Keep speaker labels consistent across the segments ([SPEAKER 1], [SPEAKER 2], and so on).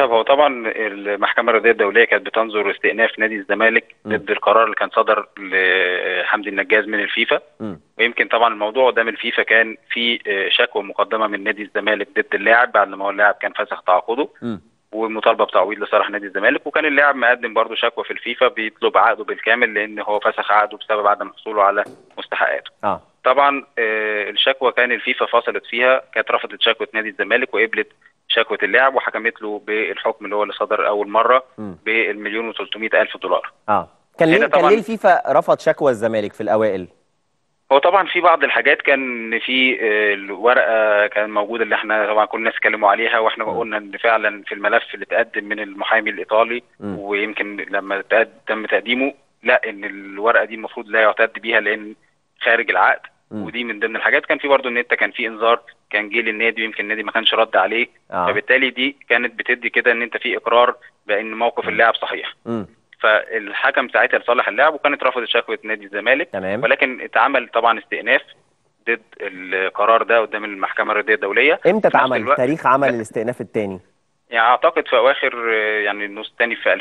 [SPEAKER 1] طب هو طبعا المحكمة الرياضية الدولية كانت بتنظر استئناف نادي الزمالك
[SPEAKER 2] مم.
[SPEAKER 1] ضد القرار اللي كان صدر لحمدي النجاز من الفيفا
[SPEAKER 2] مم.
[SPEAKER 1] ويمكن طبعا الموضوع قدام الفيفا كان في آه، شكوى مقدمة من نادي الزمالك ضد اللاعب بعد ما هو اللاعب كان فسخ تعاقده
[SPEAKER 2] مم.
[SPEAKER 1] ومطالبه بتعويض لصالح نادي الزمالك وكان اللاعب مقدم برضه شكوى في الفيفا بيطلب عقده بالكامل لان هو فسخ عقده بسبب عدم حصوله على مستحقاته
[SPEAKER 2] اه
[SPEAKER 1] طبعا آه، الشكوى كان الفيفا فصلت فيها كانت رفضت شكوى نادي الزمالك وقبلت شكوى اللاعب وحكمت له بالحكم اللي هو اللي صدر اول مره
[SPEAKER 2] مم.
[SPEAKER 1] بالمليون و300 الف دولار
[SPEAKER 2] اه كان ليه
[SPEAKER 1] هنا
[SPEAKER 2] كان
[SPEAKER 1] طبعاً-
[SPEAKER 2] ليه الفيفا رفض شكوى الزمالك في الاوائل
[SPEAKER 1] هو طبعا في بعض الحاجات كان في آه، الورقه كان موجوده اللي احنا طبعا كل الناس اتكلموا عليها واحنا
[SPEAKER 2] مم.
[SPEAKER 1] قلنا ان فعلا في الملف اللي اتقدم من المحامي الايطالي
[SPEAKER 2] مم.
[SPEAKER 1] ويمكن لما تقد- تم تقديمه لا ان الورقه دي المفروض لا يعتد بيها لان خارج العقد
[SPEAKER 2] مم.
[SPEAKER 1] ودي من ضمن الحاجات كان في برضه ان انت كان في انذار كان جه للنادي ويمكن النادي ما كانش رد عليه
[SPEAKER 2] اه
[SPEAKER 1] فبالتالي دي كانت بتدي كده ان انت في اقرار بان موقف
[SPEAKER 2] مم.
[SPEAKER 1] اللاعب صحيح
[SPEAKER 2] مم.
[SPEAKER 1] فالحكم ساعتها لصالح اللاعب وكانت رفضت شكوى نادي الزمالك
[SPEAKER 2] تمام
[SPEAKER 1] ولكن اتعمل طبعا استئناف ضد القرار ده قدام المحكمه الرياضيه الدوليه
[SPEAKER 2] امتى
[SPEAKER 1] في نفس
[SPEAKER 2] اتعمل
[SPEAKER 1] الوقت-
[SPEAKER 2] تاريخ عمل
[SPEAKER 1] لا.
[SPEAKER 2] الاستئناف الثاني
[SPEAKER 1] يعني اعتقد في اواخر آه، يعني النص الثاني في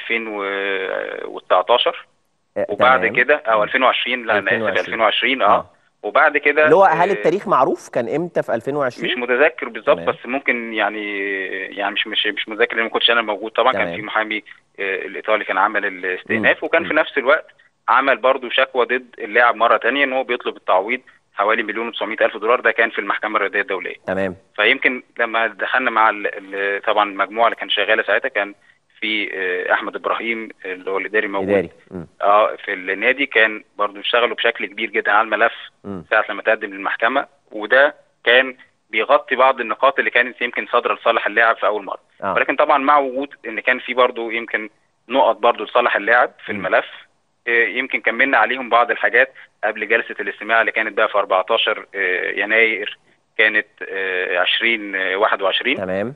[SPEAKER 1] 2019 وبعد كده او 2020 لا انا اسف
[SPEAKER 2] 2020.
[SPEAKER 1] 2020
[SPEAKER 2] اه
[SPEAKER 1] اه وبعد كده
[SPEAKER 2] اللي هو هل
[SPEAKER 1] آه،
[SPEAKER 2] التاريخ معروف كان امتى في 2020
[SPEAKER 1] مش متذكر بالظبط
[SPEAKER 2] تمام.
[SPEAKER 1] بس ممكن يعني يعني مش مش مش متذكر لان ما كنتش انا موجود طبعا كان
[SPEAKER 2] تمام.
[SPEAKER 1] في محامي آه، الايطالي كان عمل الاستئناف
[SPEAKER 2] مم.
[SPEAKER 1] وكان
[SPEAKER 2] مم.
[SPEAKER 1] في نفس الوقت عمل برضو شكوى ضد اللاعب مره تانية ان هو بيطلب التعويض حوالي مليون و900 الف دولار ده كان في المحكمه الرياضيه الدوليه
[SPEAKER 2] تمام
[SPEAKER 1] فيمكن لما دخلنا مع ال- ال- طبعا المجموعه اللي كانت شغاله ساعتها كان في آه، احمد ابراهيم اللي هو الاداري موجود
[SPEAKER 2] اداري مم.
[SPEAKER 1] اه في النادي كان برضو اشتغلوا بشكل كبير جدا على الملف
[SPEAKER 2] مم.
[SPEAKER 1] ساعه لما تقدم للمحكمه وده كان بيغطي بعض النقاط اللي كانت يمكن صادره لصالح اللاعب في اول مره
[SPEAKER 2] اه
[SPEAKER 1] ولكن طبعا مع وجود ان كان في برضو يمكن نقط برضو لصالح اللاعب في
[SPEAKER 2] مم.
[SPEAKER 1] الملف آه، يمكن كملنا عليهم بعض الحاجات قبل جلسه الاستماع اللي كانت بقى في 14 آه، يناير كانت آه، 2021
[SPEAKER 2] تمام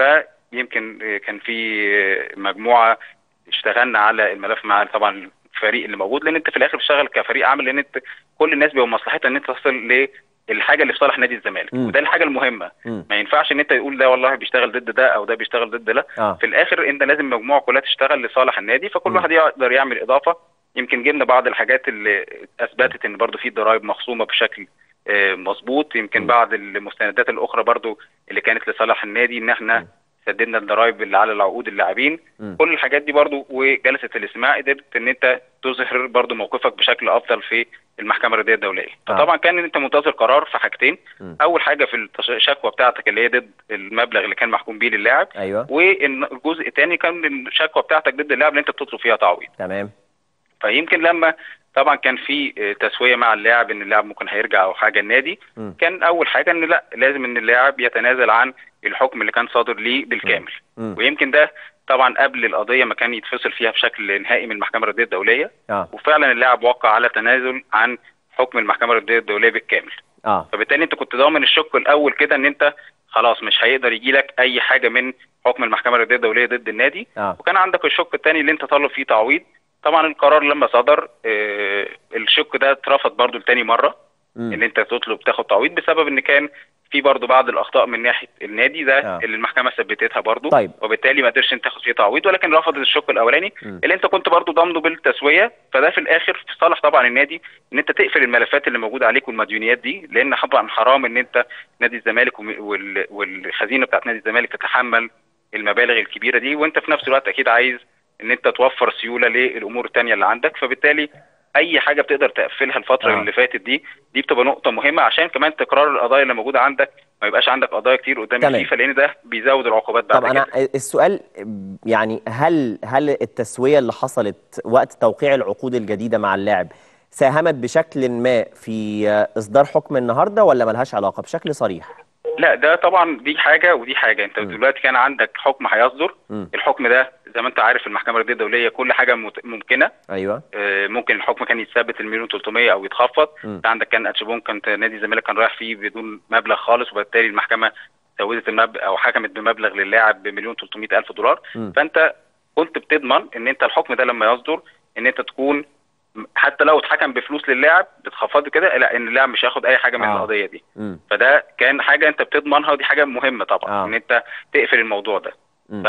[SPEAKER 1] فيمكن آه، كان في آه، مجموعه اشتغلنا على الملف مع طبعا الفريق اللي موجود لان انت في الاخر بتشتغل كفريق عمل لان انت كل الناس بيبقى مصلحتها ان انت تصل للحاجه اللي في صالح نادي الزمالك
[SPEAKER 2] مم.
[SPEAKER 1] وده الحاجه المهمه
[SPEAKER 2] مم.
[SPEAKER 1] ما ينفعش ان انت تقول ده والله بيشتغل ضد ده او ده بيشتغل ضد ده
[SPEAKER 2] اه
[SPEAKER 1] في الاخر انت لازم المجموعه كلها تشتغل لصالح النادي فكل
[SPEAKER 2] مم.
[SPEAKER 1] واحد يقدر يعمل اضافه يمكن جبنا بعض الحاجات اللي اثبتت ان برضو في ضرائب مخصومه بشكل آه، مظبوط يمكن
[SPEAKER 2] مم.
[SPEAKER 1] بعض المستندات الاخرى برضو اللي كانت لصالح النادي ان
[SPEAKER 2] مم.
[SPEAKER 1] احنا سددنا الضرائب اللي على العقود اللاعبين
[SPEAKER 2] مم.
[SPEAKER 1] كل الحاجات دي برضو وجلسه الاستماع قدرت ان انت تظهر برضو موقفك بشكل افضل في المحكمه الرياضيه الدوليه
[SPEAKER 2] آه.
[SPEAKER 1] فطبعا كان انت منتظر قرار في حاجتين
[SPEAKER 2] مم.
[SPEAKER 1] اول حاجه في التش- الشكوى بتاعتك اللي هي ضد المبلغ اللي كان محكوم بيه للاعب
[SPEAKER 2] ايوه
[SPEAKER 1] والجزء الثاني كان الشكوى بتاعتك ضد اللاعب اللي انت بتطلب فيها تعويض
[SPEAKER 2] تمام
[SPEAKER 1] فيمكن لما طبعا كان في آه، تسويه مع اللاعب ان اللاعب ممكن هيرجع او حاجه النادي
[SPEAKER 2] مم.
[SPEAKER 1] كان اول حاجه ان لا لازم ان اللاعب يتنازل عن الحكم اللي كان صادر ليه بالكامل
[SPEAKER 2] مم.
[SPEAKER 1] ويمكن ده طبعا قبل القضيه ما كان يتفصل فيها بشكل نهائي من المحكمه الرياضيه الدوليه
[SPEAKER 2] اه
[SPEAKER 1] وفعلا اللاعب وقع على تنازل عن حكم المحكمه الرياضيه الدوليه بالكامل
[SPEAKER 2] اه
[SPEAKER 1] فبالتالي انت كنت ضامن الشق الاول كده ان انت خلاص مش هيقدر يجي لك اي حاجه من حكم المحكمه الرياضيه الدوليه ضد النادي
[SPEAKER 2] اه
[SPEAKER 1] وكان عندك الشق الثاني اللي انت طالب فيه تعويض طبعا القرار لما صدر آه، الشق ده اترفض برضو لتاني مره ان
[SPEAKER 2] مم.
[SPEAKER 1] انت تطلب تاخد تعويض بسبب ان كان في برضو بعض الاخطاء من ناحيه النادي ده
[SPEAKER 2] آه.
[SPEAKER 1] اللي المحكمه ثبتتها برضو
[SPEAKER 2] طيب.
[SPEAKER 1] وبالتالي ما قدرش انت تاخد فيه تعويض ولكن رفضت الشق الاولاني
[SPEAKER 2] مم.
[SPEAKER 1] اللي انت كنت برضو ضامنه بالتسويه فده في الاخر في صالح طبعا النادي ان انت تقفل الملفات اللي موجوده عليك والمديونيات دي لان طبعا حرام ان انت نادي الزمالك وم- وال- والخزينه بتاعت نادي الزمالك تتحمل المبالغ الكبيره دي وانت في نفس الوقت اكيد عايز ان انت توفر سيوله للامور التانيه اللي عندك فبالتالي اي حاجه بتقدر تقفلها الفتره
[SPEAKER 2] آه.
[SPEAKER 1] اللي فاتت دي دي بتبقى نقطه مهمه عشان كمان تكرار القضايا اللي موجوده عندك ما يبقاش عندك قضايا كتير قدام
[SPEAKER 2] تمام.
[SPEAKER 1] الفيفا لان ده بيزود العقوبات بعد
[SPEAKER 2] طب انا
[SPEAKER 1] كده
[SPEAKER 2] السؤال يعني هل هل التسويه اللي حصلت وقت توقيع العقود الجديده مع اللاعب ساهمت بشكل ما في اصدار حكم النهارده ولا ملهاش علاقه بشكل صريح
[SPEAKER 1] لا ده طبعا دي حاجه ودي حاجه انت
[SPEAKER 2] م.
[SPEAKER 1] دلوقتي كان عندك حكم هيصدر
[SPEAKER 2] مم.
[SPEAKER 1] الحكم ده زي ما انت عارف المحكمه الرياضيه الدوليه كل حاجه مت- ممكنه
[SPEAKER 2] ايوه
[SPEAKER 1] آه، ممكن الحكم كان يتثبت المليون 300 او يتخفض
[SPEAKER 2] مم.
[SPEAKER 1] انت عندك كان اتشبون كانت نادي الزمالك كان رايح فيه بدون مبلغ خالص وبالتالي المحكمه زودت المبلغ او حكمت بمبلغ للاعب بمليون 300 الف دولار
[SPEAKER 2] مم.
[SPEAKER 1] فانت كنت بتضمن ان انت الحكم ده لما يصدر ان انت تكون حتى لو اتحكم بفلوس للاعب بتخفضه كده لا ان اللاعب مش هياخد اي حاجه من
[SPEAKER 2] آه.
[SPEAKER 1] القضيه دي
[SPEAKER 2] مم.
[SPEAKER 1] فده كان حاجه انت بتضمنها ودي حاجه مهمه طبعا
[SPEAKER 2] آه.
[SPEAKER 1] ان انت تقفل الموضوع ده
[SPEAKER 2] مم.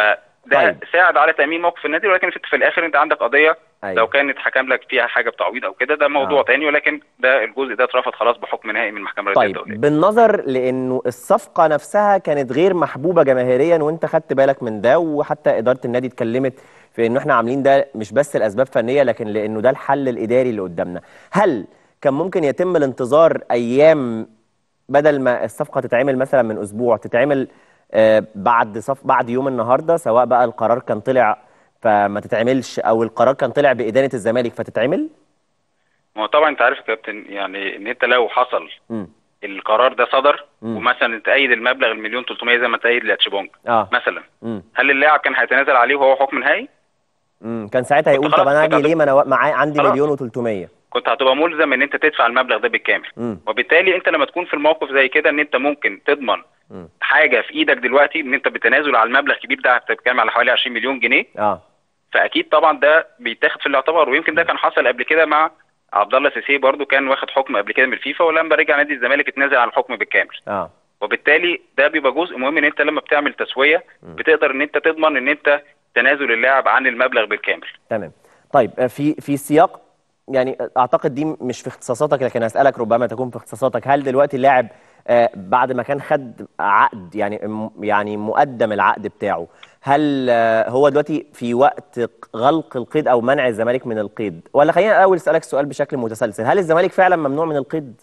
[SPEAKER 1] ده
[SPEAKER 2] طيب.
[SPEAKER 1] ساعد على تامين موقف النادي ولكن في, في الاخر انت عندك قضيه
[SPEAKER 2] أيوة.
[SPEAKER 1] لو كانت حكم لك فيها حاجه بتعويض او كده ده موضوع
[SPEAKER 2] آه.
[SPEAKER 1] تاني ولكن ده الجزء ده اترفض خلاص بحكم نهائي من المحكمه الرياضيه
[SPEAKER 2] طيب
[SPEAKER 1] الدوليه
[SPEAKER 2] بالنظر لانه الصفقه نفسها كانت غير محبوبه جماهيريا وانت خدت بالك من ده وحتى اداره النادي اتكلمت في انه احنا عاملين ده مش بس لاسباب فنيه لكن لانه ده الحل الاداري اللي قدامنا هل كان ممكن يتم الانتظار ايام بدل ما الصفقه تتعمل مثلا من اسبوع تتعمل آه، بعد صف بعد يوم النهارده سواء بقى القرار كان طلع فما تتعملش او القرار كان طلع بادانه الزمالك فتتعمل
[SPEAKER 1] ما هو طبعا انت عارف يا كابتن يعني ان انت لو حصل
[SPEAKER 2] امم
[SPEAKER 1] القرار ده صدر
[SPEAKER 2] مم.
[SPEAKER 1] ومثلا تأيد المبلغ المليون 300 زي ما تأيد لاتشيبونج
[SPEAKER 2] اه
[SPEAKER 1] مثلا
[SPEAKER 2] امم
[SPEAKER 1] هل اللاعب كان هيتنازل عليه وهو حكم نهائي؟
[SPEAKER 2] امم كان ساعتها يقول
[SPEAKER 1] خلاص
[SPEAKER 2] طب انا
[SPEAKER 1] كنت
[SPEAKER 2] هاجي
[SPEAKER 1] هت-
[SPEAKER 2] ليه ما انا معايا عندي
[SPEAKER 1] خلاص.
[SPEAKER 2] مليون و300
[SPEAKER 1] كنت هتبقى ملزم ان انت تدفع المبلغ ده بالكامل
[SPEAKER 2] امم
[SPEAKER 1] وبالتالي انت لما تكون في الموقف زي كده ان انت ممكن تضمن
[SPEAKER 2] مم.
[SPEAKER 1] حاجه في ايدك دلوقتي ان انت بالتنازل على المبلغ الكبير ده بتتكلم على حوالي 20 مليون جنيه
[SPEAKER 2] اه
[SPEAKER 1] فاكيد طبعا ده بيتاخد في الاعتبار ويمكن ده كان حصل قبل كده مع عبد الله سيسي برضو كان واخد حكم قبل كده من الفيفا ولما رجع نادي الزمالك اتنازل عن الحكم بالكامل
[SPEAKER 2] اه
[SPEAKER 1] وبالتالي ده بيبقى جزء مهم ان انت لما بتعمل تسويه بتقدر ان انت تضمن ان انت تنازل اللاعب عن المبلغ بالكامل
[SPEAKER 2] تمام طيب آه، في في سياق يعني اعتقد دي مش في اختصاصاتك لكن اسالك ربما تكون في اختصاصاتك هل دلوقتي اللاعب آه، بعد ما كان خد عقد يعني م- يعني مقدم العقد بتاعه هل آه، هو دلوقتي في وقت غلق القيد او منع الزمالك من القيد ولا خلينا الاول اسالك السؤال بشكل متسلسل هل الزمالك فعلا ممنوع من القيد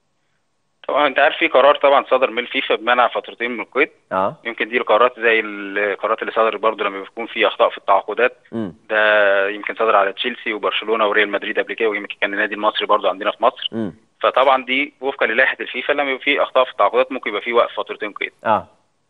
[SPEAKER 1] طبعا انت عارف في قرار طبعا صدر من الفيفا بمنع فترتين من القيد
[SPEAKER 2] اه
[SPEAKER 1] يمكن دي القرارات زي القرارات اللي صدرت برضه لما بيكون في اخطاء في التعاقدات
[SPEAKER 2] امم
[SPEAKER 1] ده يمكن صدر على تشيلسي وبرشلونه وريال مدريد قبل كده ويمكن كان النادي المصري برضه عندنا في مصر
[SPEAKER 2] امم
[SPEAKER 1] فطبعا دي وفقا للائحه الفيفا لما يبقى في اخطاء في التعاقدات ممكن يبقى في وقف فترتين قيد
[SPEAKER 2] اه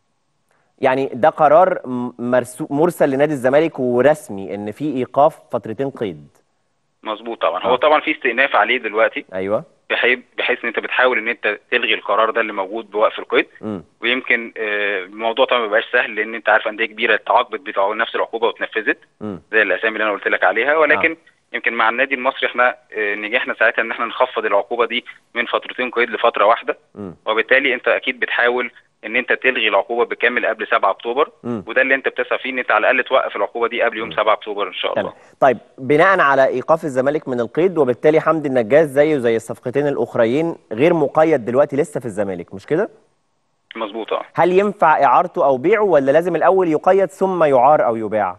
[SPEAKER 2] يعني ده قرار م- مرسو مرسل لنادي الزمالك ورسمي ان في ايقاف فترتين قيد
[SPEAKER 1] مظبوط طبعا
[SPEAKER 2] آه.
[SPEAKER 1] هو طبعا في استئناف عليه دلوقتي
[SPEAKER 2] ايوه
[SPEAKER 1] بحيث بحيث ان انت بتحاول ان انت تلغي القرار ده اللي موجود بوقف القيد
[SPEAKER 2] امم
[SPEAKER 1] ويمكن آه، الموضوع طبعا ما بيبقاش سهل لان انت عارف انديه كبيره اتعاقبت بتوع نفس العقوبه واتنفذت
[SPEAKER 2] امم
[SPEAKER 1] زي الاسامي اللي انا قلت لك عليها ولكن يمكن مع النادي المصري احنا آه، نجحنا ساعتها ان احنا نخفض العقوبه دي من فترتين قيد لفتره واحده
[SPEAKER 2] امم
[SPEAKER 1] وبالتالي انت اكيد بتحاول ان انت تلغي العقوبه بالكامل قبل 7 اكتوبر
[SPEAKER 2] مم.
[SPEAKER 1] وده اللي انت بتسعى فيه ان انت على الاقل توقف العقوبه دي قبل يوم 7 اكتوبر ان شاء الله
[SPEAKER 2] تمام طيب بناء على ايقاف الزمالك من القيد وبالتالي حمدي النجاز زيه زي الصفقتين الاخرين غير مقيد دلوقتي لسه في الزمالك مش كده
[SPEAKER 1] مظبوط اه
[SPEAKER 2] هل ينفع اعارته او بيعه ولا لازم الاول يقيد ثم يعار او يباع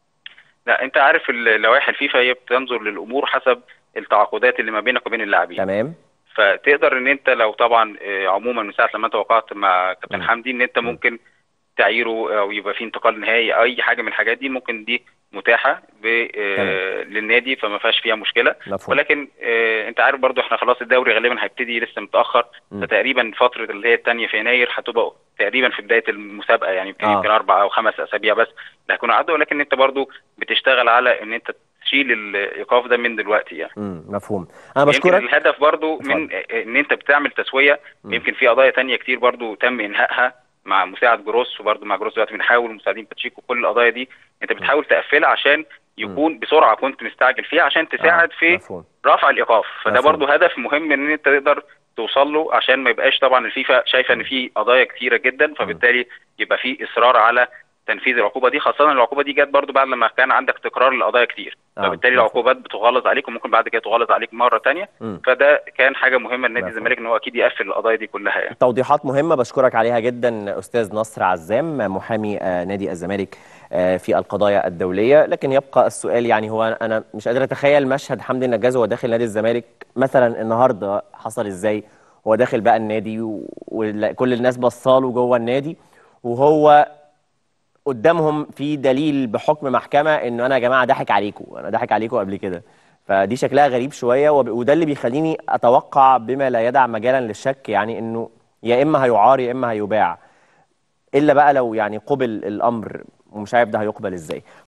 [SPEAKER 1] لا انت عارف اللوائح الفيفا هي بتنظر للامور حسب التعاقدات اللي ما بينك وبين اللاعبين
[SPEAKER 2] تمام
[SPEAKER 1] فتقدر ان انت لو طبعا آه، عموما من ساعه لما انت وقعت مع كابتن
[SPEAKER 2] مم.
[SPEAKER 1] حمدي ان انت ممكن تعيره او يبقى في انتقال نهائي او اي حاجه من الحاجات دي ممكن دي متاحه ب آه،
[SPEAKER 2] تمام.
[SPEAKER 1] للنادي فما فيهاش فيها مشكله
[SPEAKER 2] مفهوم
[SPEAKER 1] ولكن آه، انت عارف برضو احنا خلاص الدوري غالبا هيبتدي لسه متاخر
[SPEAKER 2] مم.
[SPEAKER 1] فتقريبا فتره اللي هي الثانيه في يناير هتبقى تقريبا في بدايه المسابقه يعني يمكن
[SPEAKER 2] آه.
[SPEAKER 1] يمكن اربع او خمس اسابيع بس اللي هيكونوا عدوا ولكن انت برضو بتشتغل على ان انت تشيل الايقاف ده من دلوقتي يعني
[SPEAKER 2] امم مفهوم انا
[SPEAKER 1] يمكن
[SPEAKER 2] بشكرك
[SPEAKER 1] الهدف برضو من ان انت بتعمل تسويه
[SPEAKER 2] مم.
[SPEAKER 1] يمكن في قضايا تانية كتير برضو تم انهائها مع مساعد جروس وبرضو مع جروس دلوقتي بنحاول مساعدين باتشيكو كل القضايا دي انت بتحاول تقفلها عشان يكون بسرعه كنت مستعجل فيها عشان تساعد
[SPEAKER 2] آه،
[SPEAKER 1] في
[SPEAKER 2] مفهوم
[SPEAKER 1] رفع الايقاف فده
[SPEAKER 2] مفهوم.
[SPEAKER 1] برضو هدف مهم ان انت تقدر توصل له عشان ما يبقاش طبعا الفيفا شايفه ان في قضايا كتيره جدا فبالتالي يبقى في اصرار على تنفيذ العقوبه دي خاصه العقوبه دي جت برضو بعد لما كان عندك تكرار لقضايا كتير
[SPEAKER 2] آه،
[SPEAKER 1] فبالتالي
[SPEAKER 2] مفهوم.
[SPEAKER 1] العقوبات بتغلظ عليك وممكن بعد كده تغلظ عليك مره تانية
[SPEAKER 2] مم.
[SPEAKER 1] فده كان حاجه مهمه لنادي
[SPEAKER 2] مفهوم.
[SPEAKER 1] الزمالك ان هو اكيد يقفل القضايا دي كلها يعني
[SPEAKER 2] توضيحات مهمة بشكرك عليها جدا أستاذ نصر عزام محامي آه، نادي الزمالك آه، في القضايا الدولية لكن يبقى السؤال يعني هو أنا مش قادر أتخيل مشهد حمدي النجاز وهو داخل نادي الزمالك مثلا النهاردة حصل إزاي هو داخل بقى النادي و- وكل الناس بصاله جوه النادي وهو قدامهم في دليل بحكم محكمة إنه أنا يا جماعة ضحك عليكم أنا ضحك عليكم قبل كده فدي شكلها غريب شوية وب- وده اللي بيخليني أتوقع بما لا يدع مجالا للشك يعني إنه يا إما هيعار يا إما هيباع إلا بقى لو يعني قبل الأمر ومش عارف ده هيقبل إزاي